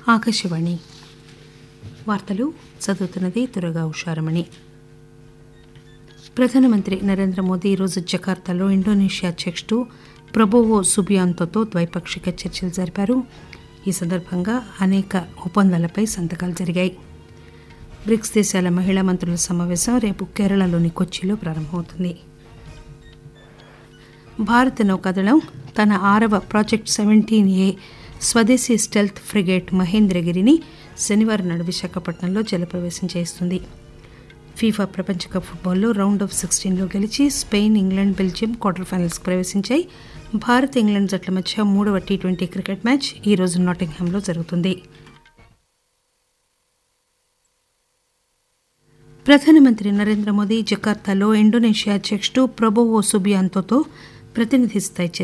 ఆకాశవాణి వార్తలు చదువుతున్నది దురగా ఉషారమణి ప్రధానమంత్రి నరేంద్ర మోదీ ఈరోజు జకార్తాలో ఇండోనేషియా అధ్యక్షుడు ప్రబోవో సుబియాంతోతో ద్వైపాక్షిక చర్చలు జరిపారు ఈ సందర్భంగా అనేక ఒప్పందాలపై సంతకాలు జరిగాయి బ్రిక్స్ దేశాల మహిళా మంత్రుల సమావేశం రేపు కేరళలోని కొచ్చిలో ప్రారంభమవుతుంది భారత నౌకాదళం తన ఆరవ ప్రాజెక్ట్ సెవెంటీన్ ఏ స్వదేశీ స్టెల్త్ ఫ్రిగేట్ మహేంద్రగిరిని శనివారం నాడు విశాఖపట్నంలో జలప్రవేశం చేస్తుంది ఫీఫా ప్రపంచ కప్ ఫుట్బాల్లో రౌండ్ ఆఫ్ సిక్స్టీన్లో గెలిచి స్పెయిన్ ఇంగ్లాండ్ బెల్జియం క్వార్టర్ ఫైనల్స్కి ప్రవేశించాయి భారత్ ఇంగ్లాండ్ జట్ల మధ్య మూడవ టీ ట్వంటీ క్రికెట్ మ్యాచ్ ఈ రోజు నాటింగ్హామ్లో జరుగుతుంది ప్రధానమంత్రి నరేంద్ర మోదీ జకార్తాలో ఇండోనేషియా అధ్యక్షుడు ప్రబోవో సుబియాంతోతో ప్రతినిధి స్థాయి